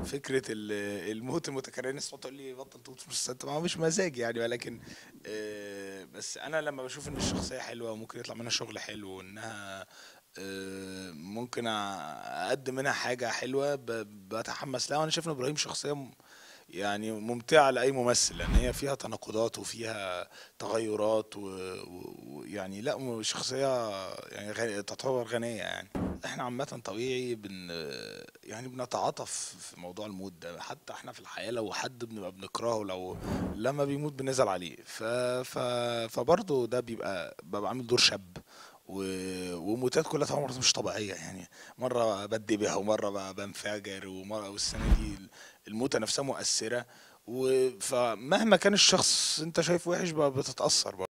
فكرة ال- الموت المتكرر الناس تقعد تقول لي بطل تموت في نص ما هو مش مزاجي يعني ولكن آه، بس انا لما بشوف ان الشخصية حلوة وممكن يطلع منها شغل حلو وانها آه، ممكن اقدم منها حاجة حلوة ب- بتحمس لها وانا شايف ان ابراهيم شخصية م- يعني ممتعة لأي ممثل لأن هي فيها تناقضات وفيها تغيرات ويعني و... و- يعني لا م- شخصية يعني غني... تعتبر غنية يعني احنا عامة طبيعي بن يعني بنتعاطف في موضوع الموت ده حتى احنا في الحياة لو حد بنبقى بنكرهه لو لما بيموت بنزعل عليه ف... ف... فبرضه ده بيبقى ببقى عامل دور شاب و... وموتات كلها طبعا مرات مش طبيعية يعني مرة بدبها ومرة ب- بنفجر ومرة والسنة دي الموتة نفسها مؤثرة و... فمهما كان الشخص انت شايفه وحش بقى بتتأثر برضه